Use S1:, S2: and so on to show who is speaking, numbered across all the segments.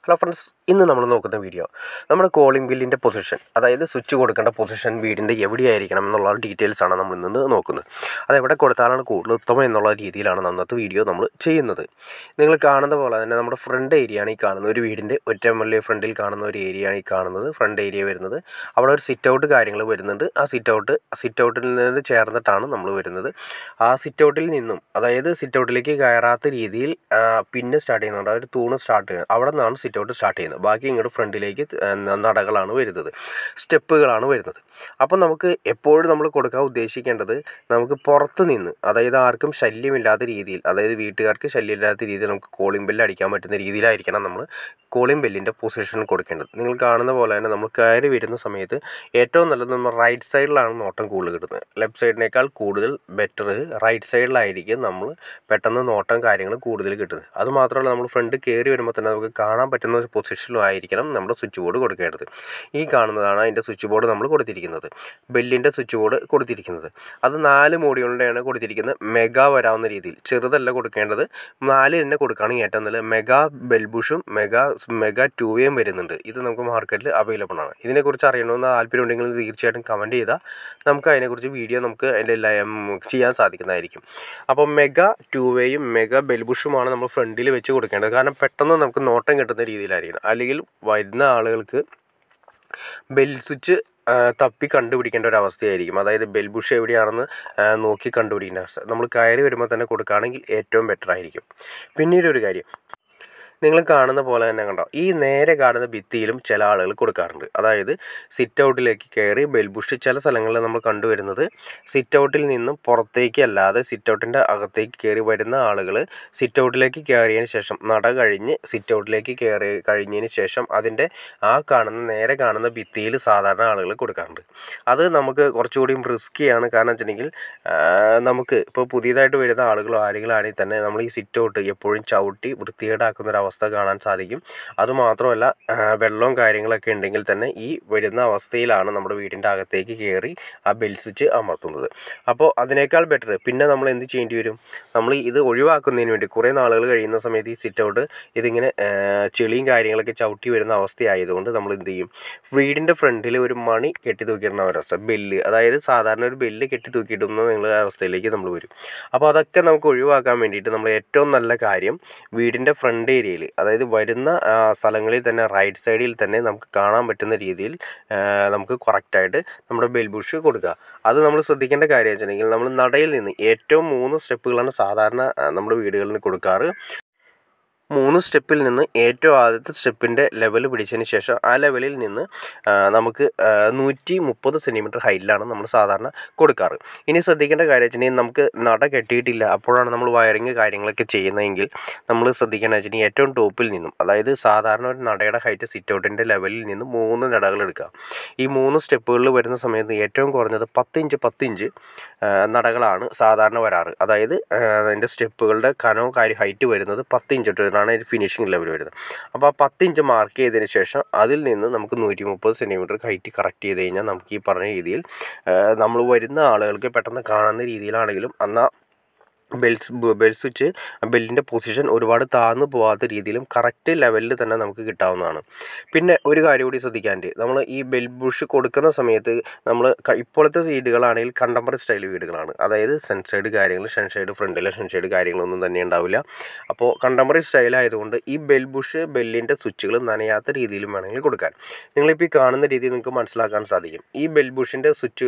S1: hello friends ഇന്ന് നമ്മൾ നോക്കുന്ന വീഡിയോ നമ്മുടെ കോളിംഗ് ബില്ലിൻ്റെ പൊസിഷൻ അതായത് സ്വിച്ച് കൊടുക്കേണ്ട പൊസിഷൻ വീടിൻ്റെ എവിടെയായിരിക്കണം എന്നുള്ള ഡീറ്റെയിൽസ് ആണ് നമ്മൾ ഇന്ന് നോക്കുന്നത് അത് എവിടെ കൊടുത്താലാണ് കൂടുതൽ ഉത്തമം എന്നുള്ള രീതിയിലാണ് അന്നത്തെ വീഡിയോ നമ്മൾ ചെയ്യുന്നത് നിങ്ങൾ കാണുന്ന പോലെ തന്നെ നമ്മുടെ ഫ്രണ്ട് ഏരിയ ആണ് ഈ കാണുന്നത് ഒരു വീടിൻ്റെ ഒറ്റ വലിയ ഫ്രണ്ടിൽ കാണുന്ന ഒരു ഏരിയ ആണ് ഈ കാണുന്നത് ഫ്രണ്ട് ഏരിയ വരുന്നത് അവിടെ ഒരു സിറ്റ് ഔട്ട് കാര്യങ്ങൾ വരുന്നുണ്ട് ആ സിറ്റ് ഔട്ട് സിറ്റ് ഔട്ടിൽ നിന്ന് ചേർന്നിട്ടാണ് നമ്മൾ വരുന്നത് ആ സിറ്റ് ഔട്ടിൽ നിന്നും അതായത് സിറ്റ് ഔട്ടിലേക്ക് കയറാത്ത രീതിയിൽ ആ, പിന്നെ സ്റ്റാർട്ട് ചെയ്യുന്നുണ്ട് ആ ഒരു തൂണ് സ്റ്റാർട്ട് ചെയ്യുന്നത് അവിടെ നിന്നാണ് സിറ്റ് ഔട്ട് സ്റ്റാർട്ട് ചെയ്യുന്നത് ബാക്കി ഇങ്ങോട്ട് ഫ്രണ്ടിലേക്ക് ത- നടകളാണ് വരുന്നത് സ്റ്റെപ്പുകളാണ് വരുന്നത് അപ്പോൾ നമുക്ക് എപ്പോഴും നമ്മൾ കൊടുക്കാൻ ഉദ്ദേശിക്കേണ്ടത് നമുക്ക് പുറത്ത് നിന്ന് അതായത് ആർക്കും ശല്യമില്ലാത്ത രീതിയിൽ അതായത് വീട്ടുകാർക്ക് ശല്യമില്ലാത്ത രീതിയിൽ നമുക്ക് കോളിംഗ് ബെല്ല് അടിക്കാൻ പറ്റുന്ന രീതിയിലായിരിക്കണം നമ്മൾ കോളിംഗ് ബെല്ലിൻ്റെ പൊസിഷൻ കൊടുക്കേണ്ടത് നിങ്ങൾ കാണുന്ന പോലെ തന്നെ നമ്മൾ കയറി വരുന്ന സമയത്ത് ഏറ്റവും നല്ലത് നമ്മൾ റൈറ്റ് സൈഡിലാണ് നോട്ടം കൂടുതൽ കിട്ടുന്നത് ലെഫ്റ്റ് സൈഡിനേക്കാൾ കൂടുതൽ ബെറ്റർ റൈറ്റ് സൈഡിലായിരിക്കും നമ്മൾ പെട്ടെന്ന് നോട്ടം കാര്യങ്ങൾ കൂടുതൽ കിട്ടുന്നത് അത് മാത്രമല്ല നമ്മൾ ഫ്രണ്ട് കയറി വരുമ്പോൾ തന്നെ നമുക്ക് കാണാൻ പറ്റുന്ന ഒരു പൊസിഷനിലും ആയിരിക്കണം നമ്മുടെ സ്വിച്ച് ബോർഡ് കൊടുക്കേണ്ടത് ഈ കാണുന്നതാണ് അതിൻ്റെ സ്വിച്ച് ബോർഡ് നമ്മൾ കൊടുത്തിരിക്കുന്നത് ബെല്ലിൻ്റെ സ്വിച്ച് ബോർഡ് കൊടുത്തിരിക്കുന്നത് അത് നാല് മോഡികളുടെയാണ് കൊടുത്തിരിക്കുന്നത് മെഗാ വരാവുന്ന രീതിയിൽ ചെറുതല്ല കൊടുക്കേണ്ടത് നാല് തന്നെ കൊടുക്കുകയാണെങ്കിൽ ഏറ്റവും നല്ല മെഗാ ബെൽബുഷും മെഗാ മെഗാ ടു എയും വരുന്നുണ്ട് ഇത് നമുക്ക് മാർക്കറ്റിൽ അവൈലബിൾ ആണ് ഇതിനെക്കുറിച്ച് അറിയണമെന്ന് താല്പര്യം ഉണ്ടെങ്കിൽ തീർച്ചയായിട്ടും കമൻറ്റ് ചെയ്താൽ നമുക്ക് അതിനെക്കുറിച്ച് വീഡിയോ നമുക്ക് അതിൻ്റെ ചെയ്യാൻ സാധിക്കുന്നതായിരിക്കും അപ്പോൾ മെഗാ ടു വേയും മെഗാ ബെൽബുഷുമാണ് നമ്മൾ ഫ്രണ്ടിൽ വെച്ച് കൊടുക്കേണ്ടത് കാരണം പെട്ടെന്ന് നമുക്ക് നോട്ടം കിട്ടുന്ന രീതിയിലായിരിക്കണം അല്ലെങ്കിൽ വരുന്ന ആളുകൾക്ക് ബെൽ സ്വിച്ച് ആ, തപ്പി കണ്ടുപിടിക്കേണ്ട ഒരു അവസ്ഥയായിരിക്കും അതായത് ബെൽ ബുഷ് എവിടെയാണെന്ന് ആ, നോക്കി കണ്ടുപിടിക്കേണ്ട അവസ്ഥ നമ്മൾ കയറി വരുമ്പോൾ തന്നെ കൊടുക്കുകയാണെങ്കിൽ ഏറ്റവും ബെറ്റർ ആയിരിക്കും പിന്നീട് ഒരു കാര്യം നിങ്ങൾ കാണുന്ന പോലെ തന്നെ കണ്ടോ ഈ നേരെ കാണുന്ന ഭിത്തിയിലും ചില ആളുകൾ കൊടുക്കാറുണ്ട് അതായത് സിറ്റ് ഔട്ടിലേക്ക് കയറി ബെൽബുഷ് ചില സ്ഥലങ്ങളിൽ നമ്മൾ കണ്ടുവരുന്നത് സിറ്റ് ഔട്ടിൽ നിന്നും പുറത്തേക്ക് അല്ലാതെ സിറ്റ് ഔട്ടിൻ്റെ അകത്തേക്ക് കയറി വരുന്ന ആളുകൾ സിറ്റ് ഔട്ടിലേക്ക് കയറിയതിന് ശേഷം നട കഴിഞ്ഞ് സിറ്റ് ഔട്ടിലേക്ക് കയറി കഴിഞ്ഞതിന് ശേഷം അതിൻ്റെ ആ കാണുന്ന നേരെ കാണുന്ന ഭിത്തിയിൽ സാധാരണ ആളുകൾ കൊടുക്കാറുണ്ട് അത് നമുക്ക് കുറച്ചുകൂടി റിസ്ക്കിയാണ് കാരണം വെച്ചിട്ടുണ്ടെങ്കിൽ ആ, നമുക്ക് ഇപ്പോൾ പുതിയതായിട്ട് വരുന്ന ആളുകളോ ആരെങ്കിലും ആണെങ്കിൽ തന്നെ നമ്മൾ ഈ സിറ്റ് ഔട്ട് എപ്പോഴും ചവിട്ടി വൃത്തികേടാക്കുന്ന ഒരു അവസ്ഥ കാണാൻ സാധിക്കും അതുമാത്രമല്ല ആ, വെള്ളവും കാര്യങ്ങളൊക്കെ ഉണ്ടെങ്കിൽ തന്നെ ഈ വരുന്ന അവസ്ഥയിലാണ് നമ്മുടെ വീടിൻ്റെ അകത്തേക്ക് കയറി ആ ബെൽ സ്വിച്ച് അമർത്തുന്നത് അപ്പോൾ അതിനേക്കാൾ ബെറ്റർ പിന്നെ നമ്മൾ എന്ത് ചെയ്യേണ്ടി വരും നമ്മൾ ഇത് ഒഴിവാക്കുന്നതിന് വേണ്ടി കുറേ നാളുകൾ കഴിയുന്ന സമയത്ത് ഈ സിറ്റ് ഔട്ട് ഇതിങ്ങനെ ആ, ചെളിയും കാര്യങ്ങളൊക്കെ ചവിട്ടി വരുന്ന അവസ്ഥയായതുകൊണ്ട് നമ്മൾ എന്ത് ചെയ്യും വീടിൻ്റെ ഫ്രണ്ടിൽ ഒരു മണി കെട്ടി തൂക്കിയിടുന്ന ഒരവസ്ഥ ബെല്ല് അതായത് സാധാരണ ഒരു ബെല്ല് കെട്ടി തൂക്കിയിടുന്ന നിങ്ങൾ അവസ്ഥയിലേക്ക് നമ്മൾ വരും അപ്പോൾ അതൊക്കെ നമുക്ക് ഒഴിവാക്കാൻ വേണ്ടിയിട്ട് നമ്മൾ ഏറ്റവും നല്ല കാര്യം വീടിൻ്റെ ഫ്രണ്ട് ഏരിയയിൽ അതായത് വരുന്ന ആ, സ്ഥലങ്ങളിൽ തന്നെ റൈറ്റ് സൈഡിൽ തന്നെ നമുക്ക് കാണാൻ പറ്റുന്ന രീതിയിൽ ആ, നമുക്ക് കറക്റ്റായിട്ട് നമ്മുടെ ബെൽ ബുഷ് കൊടുക്കുക അത് നമ്മൾ ശ്രദ്ധിക്കേണ്ട കാര്യം വെച്ചിട്ടുണ്ടെങ്കിൽ നമ്മൾ നടയിൽ നിന്ന് ഏറ്റവും മൂന്ന് സ്റ്റെപ്പുകളാണ് സാധാരണ ആ, നമ്മുടെ വീടുകളിൽ കൊടുക്കാറ് മൂന്ന് സ്റ്റെപ്പിൽ നിന്ന് ഏറ്റവും ആദ്യത്തെ സ്റ്റെപ്പിൻ്റെ ലെവൽ പിടിച്ചതിന് ശേഷം ആ ലെവലിൽ നിന്ന് ആ, നമുക്ക് നൂറ്റി മുപ്പത് സെൻറ്റിമീറ്റർ ഹൈറ്റിലാണ് നമ്മൾ സാധാരണ കൊടുക്കാറ് ഇനി ശ്രദ്ധിക്കേണ്ട കാര്യം വെച്ചിട്ടുണ്ടെങ്കിൽ നമുക്ക് നട കെട്ടിയിട്ടില്ല അപ്പോഴാണ് നമ്മൾ വയറിങ് കാര്യങ്ങളൊക്കെ ചെയ്യുന്നതെങ്കിൽ നമ്മൾ ശ്രദ്ധിക്കേണ്ടത് വെച്ചിട്ടുണ്ടെങ്കിൽ ഏറ്റവും ടോപ്പിൽ നിന്നും അതായത് സാധാരണ ഒരു നടയുടെ ഹൈറ്റ് സിറ്റ് ഔട്ടിൻ്റെ ലെവലിൽ നിന്ന് മൂന്ന് നടകൾ എടുക്കുക ഈ മൂന്ന് സ്റ്റെപ്പുകളിൽ വരുന്ന സമയത്ത് ഏറ്റവും കുറഞ്ഞത് പത്ത് ഇഞ്ച് പത്ത് ഇഞ്ച് ആ, നടകളാണ് സാധാരണ വരാറ് അതായത് ആ, അതിൻ്റെ സ്റ്റെപ്പുകളുടെ കനവും കാര്യം ഹൈറ്റ് വരുന്നത് പത്ത് ഇഞ്ച് തൊട്ടാണ് ഫിനിഷിംഗ് ലെവൽ വരുന്നത് അപ്പോൾ ആ പത്ത് ഇഞ്ച് മാർക്ക് ചെയ്തതിന് ശേഷം അതിൽ നിന്ന് നമുക്ക് നൂറ്റി മുപ്പത് സെൻറ്റിമീറ്റർ ഹൈറ്റ് കറക്റ്റ് ചെയ്ത് കഴിഞ്ഞാൽ നമുക്ക് ഈ പറഞ്ഞ രീതിയിൽ നമ്മൾ വരുന്ന ആളുകൾക്ക് പെട്ടെന്ന് കാണുന്ന രീതിയിലാണെങ്കിലും എന്നാൽ ബെൽ ബെൽ സ്വിച്ച് ബെല്ലിൻ്റെ പൊസിഷൻ ഒരുപാട് താഴ്ന്നു പോകാത്ത രീതിയിലും കറക്റ്റ് ലെവലിൽ തന്നെ നമുക്ക് കിട്ടാവുന്നതാണ് പിന്നെ ഒരു കാര്യം കൂടി ശ്രദ്ധിക്കാണ്ട് നമ്മൾ ഈ ബെൽ ബുഷ് കൊടുക്കുന്ന സമയത്ത് നമ്മൾ ക- ഇപ്പോഴത്തെ വീടുകളാണെങ്കിൽ കണ്ടംപററി സ്റ്റൈൽ വീടുകളാണ് അതായത് സൺസൈഡ് കാര്യങ്ങൾ സൺഷൈഡ് ഫ്രണ്ടിലെ സൺഷൈഡ് കാര്യങ്ങളൊന്നും തന്നെ ഉണ്ടാവില്ല അപ്പോൾ കണ്ടംപററി സ്റ്റൈൽ ആയതുകൊണ്ട് ഈ ബെൽ ബുഷ് ബെല്ലിൻ്റെ സ്വിച്ചുകൾ നനയാത്ത രീതിയിലും വേണമെങ്കിൽ കൊടുക്കാൻ നിങ്ങളിപ്പോൾ ഈ കാണുന്ന രീതിയിൽ നിങ്ങൾക്ക് മനസ്സിലാക്കാൻ സാധിക്കും ഈ ബെൽ ബുഷിൻ്റെ സ്വിച്ച്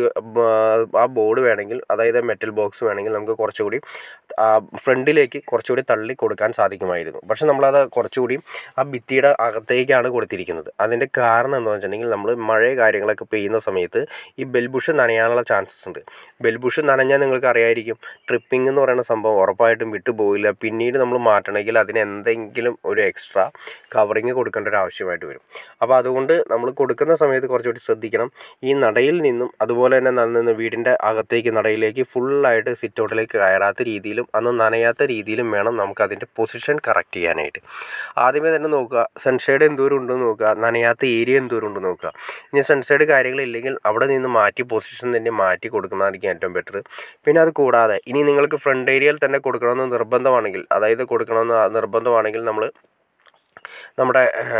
S1: ആ ബോർഡ് വേണമെങ്കിൽ അതായത് മെറ്റൽ ബോക്സ് വേണമെങ്കിൽ നമുക്ക് കുറച്ചുകൂടി ആ ഫ്രണ്ടിലേക്ക് കുറച്ചുകൂടി തള്ളി കൊടുക്കാൻ സാധിക്കുമായിരുന്നു പക്ഷെ നമ്മളത് കുറച്ചുകൂടി ആ ഭിത്തിയുടെ അകത്തേക്കാണ് കൊടുത്തിരിക്കുന്നത് അതിൻ്റെ കാരണം എന്താണെന്ന് വെച്ചിട്ടുണ്ടെങ്കിൽ നമ്മൾ മഴ കാര്യങ്ങളൊക്കെ പെയ്യുന്ന സമയത്ത് ഈ ബെൽബുഷ് നനയാനുള്ള ചാൻസസ് ഉണ്ട് ബെൽബുഷ് നനഞ്ഞാൽ നിങ്ങൾക്ക് അറിയായിരിക്കും ട്രിപ്പിംഗ് എന്ന് പറയുന്ന സംഭവം ഉറപ്പായിട്ടും വിട്ടുപോകില്ല പിന്നീട് നമ്മൾ മാറ്റണമെങ്കിൽ അതിന് എന്തെങ്കിലും ഒരു എക്സ്ട്രാ കവറിങ് കൊടുക്കേണ്ട ഒരു ആവശ്യമായിട്ട് വരും അപ്പോൾ അതുകൊണ്ട് നമ്മൾ കൊടുക്കുന്ന സമയത്ത് കുറച്ചുകൂടി ശ്രദ്ധിക്കണം ഈ നടയിൽ നിന്നും അതുപോലെ തന്നെ നിന്ന് വീടിൻ്റെ അകത്തേക്ക് നടയിലേക്ക് ഫുള്ളായിട്ട് സിറ്റ് ഔട്ടിലേക്ക് കയറാത്ത രീതിയിലും അന്ന് നനയാത്ത രീതിയിലും വേണം നമുക്ക് അതിൻ്റെ പൊസിഷൻ കറക്റ്റ് ചെയ്യാനായിട്ട് ആദ്യമേ തന്നെ നോക്കുക സൺഷെയ്ഡ് എന്തോരം ഉണ്ടെന്ന് നോക്കുക നനയാത്ത ഏരിയ എന്തോരം ഉണ്ടെന്ന് നോക്കുക ഇനി സൺഷെയ്ഡ് കാര്യങ്ങളില്ലെങ്കിൽ അവിടെ നിന്ന് മാറ്റി പൊസിഷൻ തന്നെ മാറ്റി കൊടുക്കുന്നതായിരിക്കും ഏറ്റവും ബെറ്റർ പിന്നെ അത് കൂടാതെ ഇനി നിങ്ങൾക്ക് ഫ്രണ്ട് ഏരിയയിൽ തന്നെ കൊടുക്കണമെന്ന് നിർബന്ധമാണെങ്കിൽ അതായത് കൊടുക്കണമെന്ന് നിർബന്ധമാണെങ്കിൽ നമ്മൾ നമ്മുടെ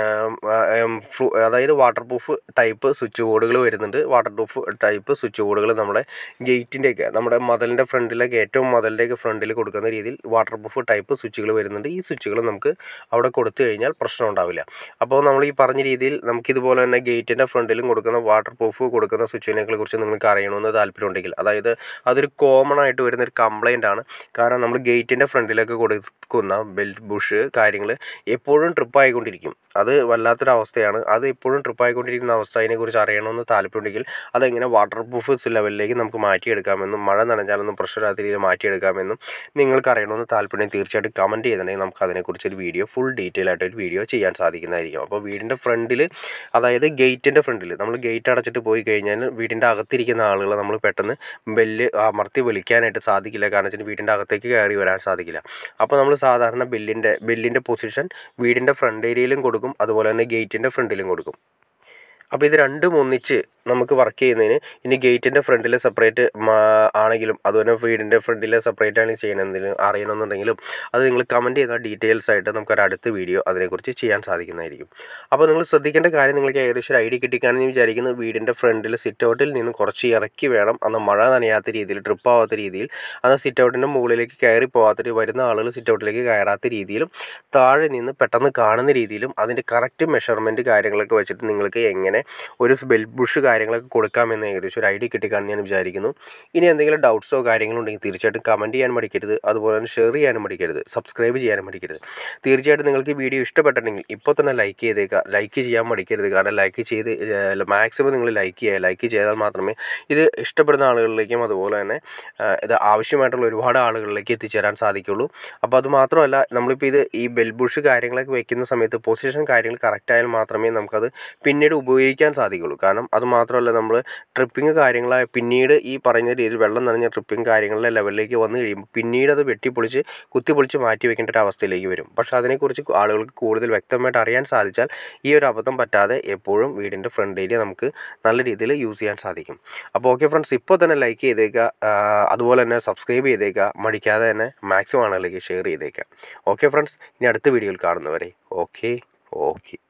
S1: അതായത് വാട്ടർ പ്രൂഫ് ടൈപ്പ് സ്വിച്ച് ബോർഡുകൾ വരുന്നുണ്ട് വാട്ടർ പ്രൂഫ് ടൈപ്പ് സ്വിച്ച് ബോർഡുകൾ നമ്മുടെ ഗേറ്റിൻ്റെയൊക്കെ നമ്മുടെ മതിലിൻ്റെ ഫ്രണ്ടിലൊക്കെ ഏറ്റവും മതിലിൻ്റെയൊക്കെ ഫ്രണ്ടിൽ കൊടുക്കുന്ന രീതിയിൽ വാട്ടർ പ്രൂഫ് ടൈപ്പ് സ്വിച്ചുകൾ വരുന്നുണ്ട് ഈ സ്വിച്ചുകൾ നമുക്ക് അവിടെ കൊടുത്തു കഴിഞ്ഞാൽ പ്രശ്നം ഉണ്ടാവില്ല അപ്പോൾ നമ്മൾ ഈ പറഞ്ഞ രീതിയിൽ നമുക്കിതുപോലെ തന്നെ ഗേറ്റിൻ്റെ ഫ്രണ്ടിലും കൊടുക്കുന്ന വാട്ടർ പ്രൂഫ് കൊടുക്കുന്ന സ്വിച്ചിനെ കുറിച്ച് നിങ്ങൾക്ക് അറിയണമെന്ന് താല്പര്യമുണ്ടെങ്കിൽ അതായത് അതൊരു കോമൺ ആയിട്ട് വരുന്ന ഒരു കംപ്ലൈൻ്റ് ആണ് കാരണം നമ്മൾ ഗേറ്റിൻ്റെ ഫ്രണ്ടിലൊക്കെ കൊടുക്കുന്ന ബെൽറ്റ് ബുഷ് കാര്യങ്ങൾ എപ്പോഴും ട്രിപ്പ് ആയിക്കൊണ്ടിരിക്കും അത് വല്ലാത്തൊരു അവസ്ഥയാണ് അത് എപ്പോഴും ട്രിപ്പ് ആയിക്കൊണ്ടിരിക്കുന്ന അവസ്ഥ അതിനെക്കുറിച്ച് അറിയണമെന്ന് താല്പര്യമുണ്ടെങ്കിൽ അതെങ്ങനെ വാട്ടർ പ്രൂഫ് ലെവലിലേക്ക് നമുക്ക് മാറ്റിയെടുക്കാമെന്നും മഴ നനഞ്ഞാലൊന്നും പ്രശ്നമില്ലാത്ത രീതിയിൽ മാറ്റിയെടുക്കാമെന്നും നിങ്ങൾക്ക് അറിയണമെന്ന് താല്പര്യം തീർച്ചയായിട്ടും കമൻറ്റ് ചെയ്തിട്ടുണ്ടെങ്കിൽ നമുക്ക് അതിനെക്കുറിച്ചൊരു വീഡിയോ ഫുൾ ഡീറ്റെയിൽ ആയിട്ട് ഒരു വീഡിയോ ചെയ്യാൻ സാധിക്കുന്നതായിരിക്കും അപ്പോൾ വീടിൻ്റെ ഫ്രണ്ടിൽ അതായത് ഗേറ്റിൻ്റെ ഫ്രണ്ടിൽ നമ്മൾ ഗേറ്റ് അടച്ചിട്ട് പോയി കഴിഞ്ഞാൽ വീടിൻ്റെ അകത്തിരിക്കുന്ന ആളുകളെ നമ്മൾ പെട്ടെന്ന് ബെല്ല് അമർത്തി വിളിക്കാനായിട്ട് സാധിക്കില്ല കാരണം വെച്ചാൽ വീടിൻ്റെ അകത്തേക്ക് കയറി വരാൻ സാധിക്കില്ല അപ്പോൾ നമ്മൾ സാധാരണ ബെല്ലിൻ്റെ ബെല്ലിൻ്റെ പൊസിഷൻ വീടിൻ്റെ ഫ്രണ്ട് ഏരിയയിലും കൊടുക്കും അതുപോലെ തന്നെ ഗേറ്റിൻ്റെ ഫ്രണ്ടിലും കൊടുക്കും അപ്പോൾ ഇത് രണ്ടും ഒന്നിച്ച് നമുക്ക് വർക്ക് ചെയ്യുന്നതിന് ഇനി ഗേറ്റിൻ്റെ ഫ്രണ്ടിൽ സെപ്പറേറ്റ് ആണെങ്കിലും അതുപോലെ വീടിൻ്റെ ഫ്രണ്ടിൽ സെപ്പറേറ്റ് ആണ് ചെയ്യണമെങ്കിലും അറിയണമെന്നുണ്ടെങ്കിലും അത് നിങ്ങൾ കമൻറ്റ് ചെയ്താൽ ഡീറ്റെയിൽസ് ആയിട്ട് നമുക്കൊരു അടുത്ത വീഡിയോ അതിനെക്കുറിച്ച് ചെയ്യാൻ സാധിക്കുന്നതായിരിക്കും അപ്പോൾ നിങ്ങൾ ശ്രദ്ധിക്കേണ്ട കാര്യം നിങ്ങൾക്ക് ഏകദേശം ഒരു ഐഡിയ കിട്ടിക്കാണെന്ന് വിചാരിക്കുന്നു വീടിൻ്റെ ഫ്രണ്ടിൽ സിറ്റ് ഔട്ടിൽ നിന്ന് കുറച്ച് ഇറക്കി വേണം അന്ന് മഴ നനയാത്ത രീതിയിൽ ട്രിപ്പ് ആവാത്ത രീതിയിൽ അന്ന് സിറ്റ് ഔട്ടിൻ്റെ മുകളിലേക്ക് കയറി പോകാത്ത വരുന്ന ആളുകൾ സിറ്റ് ഔട്ടിലേക്ക് കയറാത്ത രീതിയിലും താഴെ നിന്ന് പെട്ടെന്ന് കാണുന്ന രീതിയിലും അതിൻ്റെ കറക്റ്റ് മെഷർമെൻറ്റ് കാര്യങ്ങളൊക്കെ വെച്ചിട്ട് നിങ്ങൾക്ക് എങ്ങനെ ഒരു ബെൽ ബുഷ് കാര്യങ്ങളൊക്കെ കൊടുക്കാമെന്ന് ഏകദേശം ഒരു ഐഡിയ കിട്ടിക്കാണെന്ന് ഞാൻ വിചാരിക്കുന്നു ഇനി എന്തെങ്കിലും ഡൗട്ട്സോ കാര്യങ്ങളോ ഉണ്ടെങ്കിൽ തീർച്ചയായിട്ടും കമൻറ്റ് ചെയ്യാൻ മടിക്കരുത് അതുപോലെ തന്നെ ഷെയർ ചെയ്യാനും മടിക്കരുത് സബ്സ്ക്രൈബ് ചെയ്യാനും മടിക്കരുത് തീർച്ചയായിട്ടും നിങ്ങൾക്ക് ഈ വീഡിയോ ഇഷ്ടപ്പെട്ടിട്ടുണ്ടെങ്കിൽ ഇപ്പോൾ തന്നെ ലൈക്ക് ചെയ്തേക്കുക ലൈക്ക് ചെയ്യാൻ മടിക്കരുത് കാരണം ലൈക്ക് ചെയ്ത് മാക്സിമം നിങ്ങൾ ലൈക്ക് ചെയ്യുക ലൈക്ക് ചെയ്താൽ മാത്രമേ ഇത് ഇഷ്ടപ്പെടുന്ന ആളുകളിലേക്കും അതുപോലെ തന്നെ ഇത് ആവശ്യമായിട്ടുള്ള ഒരുപാട് ആളുകളിലേക്ക് എത്തിച്ചേരാൻ സാധിക്കുള്ളൂ അപ്പോൾ അത് മാത്രമല്ല നമ്മളിപ്പോൾ ഇത് ഈ ബെൽ ബുഷ് കാര്യങ്ങളൊക്കെ വെക്കുന്ന സമയത്ത് പൊസിഷൻ കാര്യങ്ങൾ കറക്റ്റ് ആയാൽ മാത്രമേ നമുക്കത് പിന്നീട് ഉപയോഗിക്കാൻ സാധിക്കുള്ളൂ കാരണം അത് മാത്രമല്ല നമ്മൾ ട്രിപ്പിംഗ് കാര്യങ്ങളായ പിന്നീട് ഈ പറയുന്ന രീതിയിൽ വെള്ളം നനഞ്ഞ ട്രിപ്പിംഗ് കാര്യങ്ങളുടെ ലെവലിലേക്ക് വന്നു കഴിയുമ്പോൾ പിന്നീട് അത് വെട്ടിപ്പൊളിച്ച് കുത്തിപ്പൊളിച്ച് മാറ്റി വെക്കേണ്ട ഒരു അവസ്ഥയിലേക്ക് വരും പക്ഷേ അതിനെക്കുറിച്ച് ആളുകൾക്ക് കൂടുതൽ വ്യക്തമായിട്ട് അറിയാൻ സാധിച്ചാൽ ഈ ഒരു അബദ്ധം പറ്റാതെ എപ്പോഴും വീടിൻ്റെ ഫ്രണ്ട് ഏരിയ നമുക്ക് നല്ല രീതിയിൽ യൂസ് ചെയ്യാൻ സാധിക്കും അപ്പോൾ ഓക്കെ ഫ്രണ്ട്സ് ഇപ്പോൾ തന്നെ ലൈക്ക് ചെയ്തേക്കുക അതുപോലെ തന്നെ സബ്സ്ക്രൈബ് ചെയ്തേക്കുക മടിക്കാതെ തന്നെ മാക്സിമം ആളുകളിലേക്ക് ഷെയർ ചെയ്തേക്കുക ഓക്കെ ഫ്രണ്ട്സ് ഇനി അടുത്ത വീഡിയോയിൽ കാണുന്നവരെ ഓക്കെ ഓക്കെ